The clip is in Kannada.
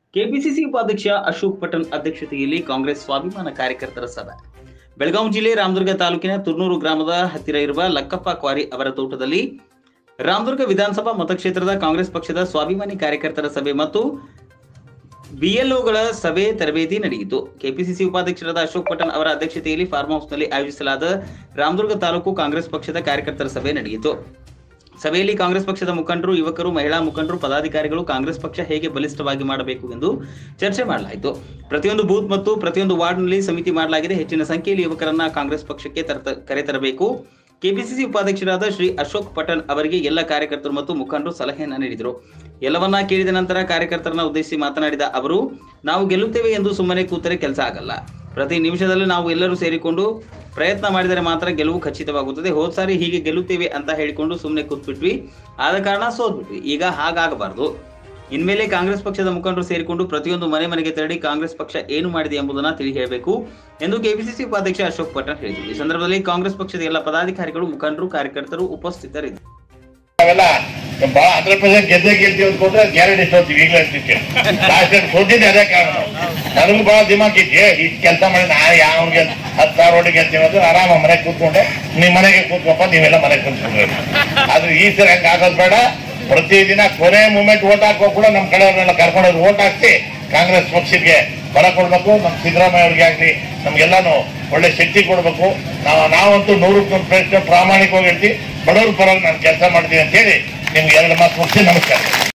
ಕೆಪಿಸಿಸಿ ಉಪಾಧ್ಯಕ್ಷ ಅಶೋಕ್ ಪಟನ್ ಅಧ್ಯಕ್ಷತೆಯಲ್ಲಿ ಕಾಂಗ್ರೆಸ್ ಸ್ವಾಭಿಮಾನ ಕಾರ್ಯಕರ್ತರ ಸಭೆ ಬೆಳಗಾವಿ ಜಿಲ್ಲೆ ರಾಮದುರ್ಗ ತಾಲೂಕಿನ ತುರ್ನೂರು ಗ್ರಾಮದ ಹತ್ತಿರ ಇರುವ ಲಕ್ಕಪ್ಪ ಕ್ವಾರಿ ಅವರ ತೋಟದಲ್ಲಿ ರಾಮದುರ್ಗ ವಿಧಾನಸಭಾ ಮತಕ್ಷೇತ್ರದ ಕಾಂಗ್ರೆಸ್ ಪಕ್ಷದ ಸ್ವಾಭಿಮಾನಿ ಕಾರ್ಯಕರ್ತರ ಸಭೆ ಮತ್ತು ಬಿಎಲ್ಒಗಳ ಸಭೆ ತರಬೇತಿ ನಡೆಯಿತು ಕೆಪಿಸಿಸಿ ಉಪಾಧ್ಯಕ್ಷರಾದ ಅಶೋಕ್ ಪಟನ್ ಅವರ ಅಧ್ಯಕ್ಷತೆಯಲ್ಲಿ ಫಾರ್ಮ್ ಹೌಸ್ನಲ್ಲಿ ಆಯೋಜಿಸಲಾದ ರಾಮದುರ್ಗ ತಾಲೂಕು ಕಾಂಗ್ರೆಸ್ ಪಕ್ಷದ ಕಾರ್ಯಕರ್ತರ ಸಭೆ ನಡೆಯಿತು ಸಭೆಯಲ್ಲಿ ಕಾಂಗ್ರೆಸ್ ಪಕ್ಷದ ಮುಖಂಡರು ಯುವಕರು ಮಹಿಳಾ ಮುಖಂಡರು ಪದಾಧಿಕಾರಿಗಳು ಕಾಂಗ್ರೆಸ್ ಪಕ್ಷ ಹೇಗೆ ಬಲಿಷ್ಠವಾಗಿ ಮಾಡಬೇಕು ಎಂದು ಚರ್ಚೆ ಮಾಡಲಾಯಿತು ಪ್ರತಿಯೊಂದು ಬೂತ್ ಮತ್ತು ಪ್ರತಿಯೊಂದು ವಾರ್ಡ್ನಲ್ಲಿ ಸಮಿತಿ ಮಾಡಲಾಗಿದೆ ಹೆಚ್ಚಿನ ಸಂಖ್ಯೆಯಲ್ಲಿ ಯುವಕರನ್ನ ಕಾಂಗ್ರೆಸ್ ಪಕ್ಷಕ್ಕೆ ತರತ ಕರೆತರಬೇಕು ಕೆಪಿಸಿಸಿ ಉಪಾಧ್ಯಕ್ಷರಾದ ಶ್ರೀ ಅಶೋಕ್ ಪಟನ್ ಅವರಿಗೆ ಎಲ್ಲ ಕಾರ್ಯಕರ್ತರು ಮತ್ತು ಮುಖಂಡರು ಸಲಹೆಯನ್ನ ನೀಡಿದರು ಎಲ್ಲವನ್ನ ಕೇಳಿದ ನಂತರ ಕಾರ್ಯಕರ್ತರನ್ನ ಉದ್ದೇಶಿಸಿ ಮಾತನಾಡಿದ ಅವರು ನಾವು ಗೆಲ್ಲುತ್ತೇವೆ ಎಂದು ಸುಮ್ಮನೆ ಕೂತರೆ ಕೆಲಸ ಆಗಲ್ಲ ಪ್ರತಿ ನಿಮಿಷದಲ್ಲೂ ನಾವು ಎಲ್ಲರೂ ಸೇರಿಕೊಂಡು ಪ್ರಯತ್ನ ಮಾಡಿದರೆ ಮಾತ್ರ ಗೆಲುವು ಖಚಿತವಾಗುತ್ತದೆ ಹೋದ್ ಸಾರಿ ಹೀಗೆ ಗೆಲ್ಲುತ್ತೇವೆ ಅಂತ ಹೇಳಿಕೊಂಡು ಸುಮ್ಮನೆ ಕೂತ್ಬಿಟ್ವಿ ಆದ ಕಾರಣ ಸೋತ್ಬಿಟ್ವಿ ಈಗ ಹಾಗಾಗಬಾರ್ದು ಇನ್ಮೇಲೆ ಕಾಂಗ್ರೆಸ್ ಪಕ್ಷದ ಮುಖಂಡರು ಸೇರಿಕೊಂಡು ಪ್ರತಿಯೊಂದು ಮನೆ ಮನೆಗೆ ತೆರಳಿ ಕಾಂಗ್ರೆಸ್ ಪಕ್ಷ ಏನು ಮಾಡಿದೆ ಎಂಬುದನ್ನು ತಿಳಿ ಹೇಳಬೇಕು ಎಂದು ಕೆಪಿಸಿಸಿ ಉಪಾಧ್ಯಕ್ಷ ಅಶೋಕ್ ಪಟನ್ ಹೇಳಿದರು ಈ ಸಂದರ್ಭದಲ್ಲಿ ಕಾಂಗ್ರೆಸ್ ಪಕ್ಷದ ಎಲ್ಲ ಪದಾಧಿಕಾರಿಗಳು ಮುಖಂಡರು ಕಾರ್ಯಕರ್ತರು ಉಪಸ್ಥಿತರಿದ್ದರು ನಾವೆಲ್ಲ ಬಹಳ ಹಂಡ್ರೆಡ್ ಪರ್ಸೆಂಟ್ ಗೆದ್ದೇ ಗೆಲ್ತೀವಿ ಅಂದ್ಕೊಂಡ್ರೆ ಗ್ಯಾರಂಟಿ ಸೋತೀವಿ ಈಗಲೇ ಅಂತಿದ್ದೆ ಲಾಸ್ಟ್ ಟೈಮ್ ಸೋತಿದ್ದೆ ಅದೇ ಕಾರಣ ನನಗೂ ಬಹಳ ದಿಮಾಕ್ ಇದ್ದೆ ಇಷ್ಟು ಕೆಲಸ ಮಾಡಿ ನಾ ಯಾವನ್ಗೆ ಹತ್ತು ಸಾವಿರ ಓಟಿ ಗೆಲ್ತೀವಿ ಅಂದ್ರೆ ಆರಾಮ ಮನೆಗೆ ಕೂತ್ಕೊಂಡೆ ನಿಮ್ಮ ಮನೆಗೆ ಕೂತ್ಕೊಪ್ಪ ನೀವೆಲ್ಲ ಮನೆಗೆ ಕೂತ್ಕೊಂಡ್ರೆ ಆದ್ರೆ ಈ ಸರಿ ಹಂಗೆ ಆಗೋದು ಬೇಡ ಪ್ರತಿದಿನ ಕೊನೆ ಮೂಮೆಂಟ್ ಓಟ್ ಹಾಕೋ ಕೂಡ ನಮ್ಮ ಕಡೆಯವ್ರನ್ನೆಲ್ಲ ಕರ್ಕೊಂಡೋಗಿ ಓಟ್ ಹಾಕ್ಸಿ ಕಾಂಗ್ರೆಸ್ ಪಕ್ಷಕ್ಕೆ ಬಲ ಕೊಡ್ಬೇಕು ನಮ್ಮ ಸಿದ್ದರಾಮಯ್ಯ ಅವ್ರಿಗೆ ಆಗ್ಲಿ ನಮ್ಗೆಲ್ಲಾನು ಒಳ್ಳೆ ಶಕ್ತಿ ಕೊಡ್ಬೇಕು ನಾವು ನಾವಂತೂ ನೂರಕ್ಕೆ ನೂರು ಪ್ರಶ್ನೆ ಪ್ರಾಮಾಣಿಕವಾಗಿ ಹೇಳ್ತೀವಿ ಬಡವ್ರ ಪರವಾಗಿ ನಾನು ಕೆಲಸ ಮಾಡ್ತೀನಿ ಅಂತ ಹೇಳಿ ನಿಮ್ಗೆ ಎರಡು ಮಾತು ಮುಗಿಸಿ ನಮಸ್ಕಾರ